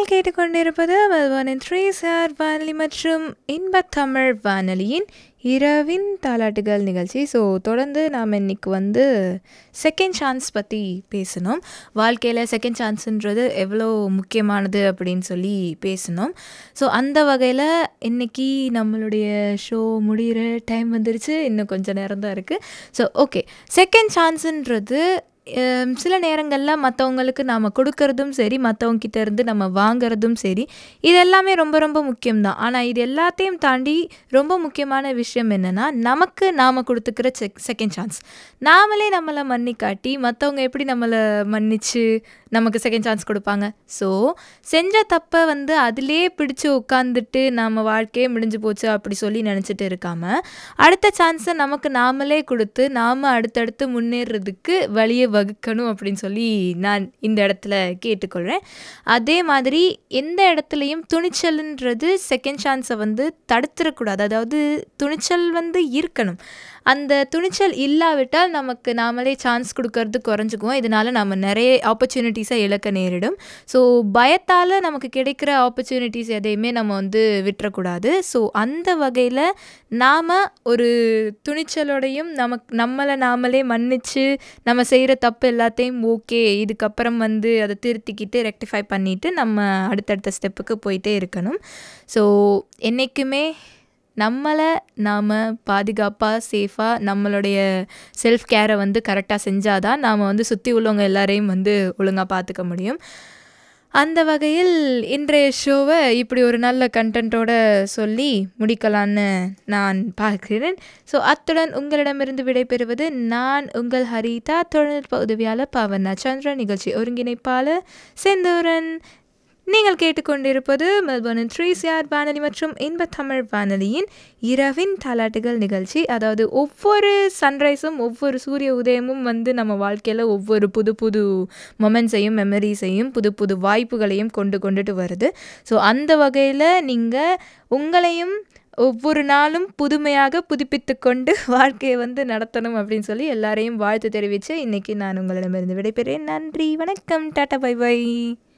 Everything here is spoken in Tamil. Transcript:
நீங்கள் கேட்டுக்கொண்டிருப்பது மெல்பர்னின் த்ரீ சார் வானொலி மற்றும் இன்பத் தமிழ் வானொலியின் இரவின் தாலாட்டுகள் நிகழ்ச்சி ஸோ தொடர்ந்து நாம் இன்னைக்கு வந்து செகண்ட் சான்ஸ் பற்றி பேசணும் வாழ்க்கையில் செகண்ட் சான்ஸுன்றது எவ்வளோ முக்கியமானது அப்படின்னு சொல்லி பேசணும் ஸோ அந்த வகையில் இன்னைக்கு நம்மளுடைய ஷோ முடிகிற டைம் வந்துருச்சு இன்னும் கொஞ்சம் நேரம் தான் இருக்குது ஸோ ஓகே செகண்ட் சான்ஸுன்றது ஹம், சில நேரங்களில் மற்றவங்களுக்கு நாம் கொடுக்கறதும் சரி மற்றவங்க கிட்ட இருந்து நம்ம வாங்குறதும் சரி இது எல்லாமே ரொம்ப ரொம்ப முக்கியம்தான் ஆனால் இது எல்லாத்தையும் தாண்டி ரொம்ப முக்கியமான விஷயம் என்னென்னா நமக்கு நாம் கொடுத்துக்கிற செக் செகண்ட் சான்ஸ் நாமளே நம்மளை மன்னிக்காட்டி மற்றவங்க எப்படி நம்மளை மன்னிச்சு நமக்கு செகண்ட் சான்ஸ் கொடுப்பாங்க ஸோ செஞ்ச தப்பை வந்து அதிலே பிடிச்சு உட்காந்துட்டு நம்ம வாழ்க்கையே முடிஞ்சு போச்சு அப்படி சொல்லி நினச்சிட்டு இருக்காம அடுத்த சான்ஸை நமக்கு நாமளே கொடுத்து நாம் அடுத்தடுத்து முன்னேறதுக்கு வழியை வகுக்கணும் அப்படின்னு சொல்லி நான் இந்த இடத்துல கேட்டுக்கொள்கிறேன் அதே மாதிரி எந்த இடத்துலையும் துணிச்சல்ன்றது செகண்ட் சான்ஸை வந்து தடுத்துடக்கூடாது அதாவது துணிச்சல் வந்து இருக்கணும் அந்த துணிச்சல் இல்லாவிட்டால் நமக்கு நாமளே சான்ஸ் கொடுக்கறது குறைஞ்சிக்குவோம் இதனால நம்ம நிறைய ஆப்பர்ச்சுனிட்டிஸை இழக்க நேரிடும் ஸோ பயத்தால் நமக்கு கிடைக்கிற ஆப்பர்ச்சுனிட்டிஸ் எதையுமே நம்ம வந்து விட்டுறக்கூடாது ஸோ அந்த வகையில் நாம் ஒரு துணிச்சலோடையும் நமக்கு நம்மளை நாமளே மன்னிச்சு நம்ம செய்கிற தப்பு எல்லாத்தையும் ஓகே இதுக்கப்புறம் வந்து அதை திருத்திக்கிட்டு ரெக்டிஃபை பண்ணிவிட்டு நம்ம அடுத்தடுத்த ஸ்டெப்புக்கு போயிட்டே இருக்கணும் ஸோ என்றைக்குமே நம்மளை நாம் பாதுகாப்பாக சேஃபாக நம்மளுடைய செல்ஃப் கேரை வந்து கரெக்டாக செஞ்சால் தான் நாம் வந்து சுற்றி உள்ளவங்க எல்லாரையும் வந்து ஒழுங்காக பார்த்துக்க முடியும் அந்த வகையில் இன்றைய ஷோவை இப்படி ஒரு நல்ல கண்டென்ட்டோட சொல்லி முடிக்கலான்னு நான் பார்க்கிறேன் ஸோ அத்துடன் உங்களிடமிருந்து விடைபெறுவது நான் உங்கள் ஹரிதா தொழில்நுட்ப உதவியாளர் பாவனா சந்திரன் நிகழ்ச்சி ஒருங்கிணைப்பாளர் செந்தூரன் நீங்கள் கேட்டுக்கொண்டிருப்பது மெல்பர்னின் த்ரீ சிஆர் வானொலி மற்றும் இன்ப தமிழ் வானொலியின் இரவின் தாலாட்டுகள் நிகழ்ச்சி அதாவது ஒவ்வொரு சன்ரைஸும் ஒவ்வொரு சூரிய உதயமும் வந்து நம்ம வாழ்க்கையில் ஒவ்வொரு புது புது மொமெண்ட்ஸையும் மெமரிஸையும் புது புது வாய்ப்புகளையும் கொண்டு கொண்டுட்டு வருது ஸோ அந்த வகையில் நீங்கள் உங்களையும் ஒவ்வொரு நாளும் புதுமையாக புதுப்பித்து கொண்டு வாழ்க்கையை வந்து நடத்தணும் அப்படின்னு சொல்லி எல்லாரையும் வாழ்த்து தெரிவித்து இன்றைக்கி நான் உங்களிடமிருந்து விடைபெறேன் நன்றி வணக்கம் டாட்டா பை பை